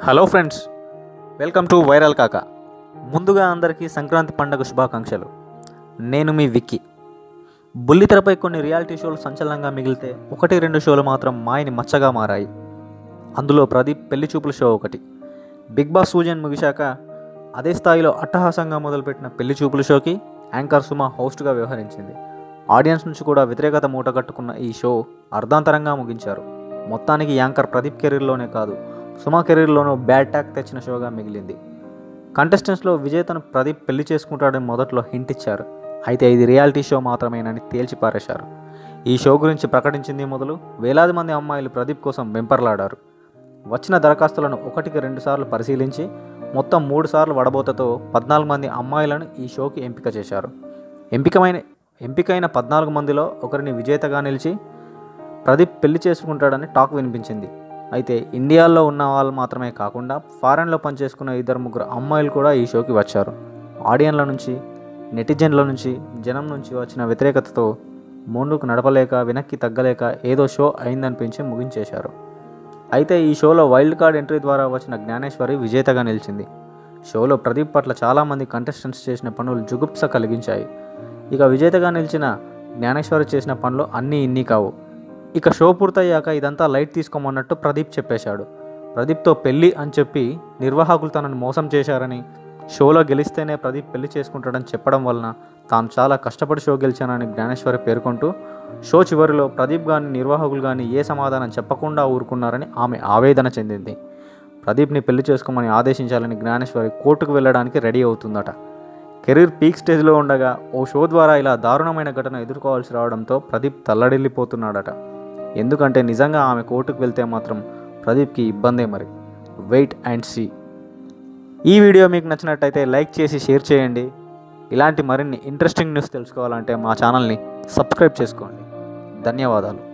hello friends welcome to viral కాక ముందుగా అందరికీ సంక్రాంతి పండుగ శుభాకాంక్షలు నేను మీ విక్కీ బుల్లితెరపై కొన్ని రియాలిటీ షోలు సంచలనంగా మిగిలితే ఒకటి రెండు షోలు మాత్రం మాయని మచ్చగా మారాయి అందులో ప్రదీప్ పెళ్లి చూపుల షో ఒకటి బిగ్ బాస్ సూజన్ ముగిశాక అదే స్థాయిలో అట్టహాసంగా మొదలుపెట్టిన పెళ్లి చూపుల షోకి యాంకర్ సుమ హోస్ట్గా వ్యవహరించింది ఆడియన్స్ నుంచి కూడా వ్యతిరేకత మూటగట్టుకున్న ఈ షో అర్ధాంతరంగా ముగించారు మొత్తానికి యాంకర్ ప్రదీప్ కెరీర్లోనే కాదు సుమ కెరీర్లోనూ బ్యాడ్ ట్యాక్ తెచ్చిన షోగా మిగిలింది కంటెస్టెంట్స్లో విజేతను ప్రదీప్ పెళ్లి చేసుకుంటాడని మొదట్లో హింట్ ఇచ్చారు అయితే ఇది రియాలిటీ షో మాత్రమేనని తేల్చి పారేశారు ఈ షో గురించి ప్రకటించింది మొదలు వేలాది మంది అమ్మాయిలు ప్రదీప్ కోసం వెంపర్లాడారు వచ్చిన దరఖాస్తులను ఒకటికి రెండు సార్లు పరిశీలించి మొత్తం మూడు సార్లు వడబోతతో పద్నాలుగు మంది అమ్మాయిలను ఈ షోకి ఎంపిక చేశారు ఎంపికమైన ఎంపికైన పద్నాలుగు మందిలో ఒకరిని విజేతగా నిలిచి ప్రదీప్ పెళ్లి చేసుకుంటాడని టాక్ వినిపించింది అయితే ఇండియాలో ఉన్న వాళ్ళు మాత్రమే కాకుండా ఫారెన్లో పనిచేసుకున్న ఇద్దరు ముగ్గురు అమ్మాయిలు కూడా ఈ షోకి వచ్చారు ఆడియన్ల నుంచి నెటిజన్ల నుంచి జనం నుంచి వచ్చిన వ్యతిరేకతతో ముందుకు నడపలేక వెనక్కి తగ్గలేక ఏదో షో అయిందనిపించి ముగించేశారు అయితే ఈ షోలో వైల్డ్ కార్డ్ ఎంట్రీ ద్వారా వచ్చిన జ్ఞానేశ్వరి విజేతగా నిలిచింది షోలో ప్రదీప్ పట్ల చాలామంది కంటెస్టెంట్స్ చేసిన పనులు జుగుప్స కలిగించాయి ఇక విజేతగా నిలిచిన జ్ఞానేశ్వరి చేసిన పనులు అన్నీ ఇన్ని కావు ఇక షో పూర్తయ్యాక ఇదంతా లైట్ తీసుకోమన్నట్టు ప్రదీప్ చెప్పేశాడు ప్రదీప్తో పెళ్ళి అని చెప్పి నిర్వాహకులు తనను మోసం చేశారని షోలో గెలిస్తేనే ప్రదీప్ పెళ్లి చేసుకుంటాడని చెప్పడం వలన తాను చాలా కష్టపడి షో గెలిచానని జ్ఞానేశ్వరి పేర్కొంటూ షో చివరిలో ప్రదీప్ గాని నిర్వాహకులు కానీ ఏ సమాధానం చెప్పకుండా ఊరుకున్నారని ఆమె ఆవేదన చెందింది ప్రదీప్ని పెళ్లి చేసుకోమని ఆదేశించాలని జ్ఞానేశ్వరి కోర్టుకు వెళ్ళడానికి రెడీ అవుతుందట కెరీర్ పీక్ స్టేజ్లో ఉండగా ఓ షో ద్వారా ఇలా దారుణమైన ఘటన ఎదుర్కోవాల్సి రావడంతో ప్రదీప్ తల్లడిల్లిపోతున్నాడట ఎందుకంటే నిజంగా ఆమె కోర్టుకు వెళ్తే మాత్రం ప్రదీప్కి ఇబ్బందే మరి వెయిట్ అండ్ సీ ఈ వీడియో మీకు నచ్చినట్టయితే లైక్ చేసి షేర్ చేయండి ఇలాంటి మరిన్ని ఇంట్రెస్టింగ్ న్యూస్ తెలుసుకోవాలంటే మా ఛానల్ని సబ్స్క్రైబ్ చేసుకోండి ధన్యవాదాలు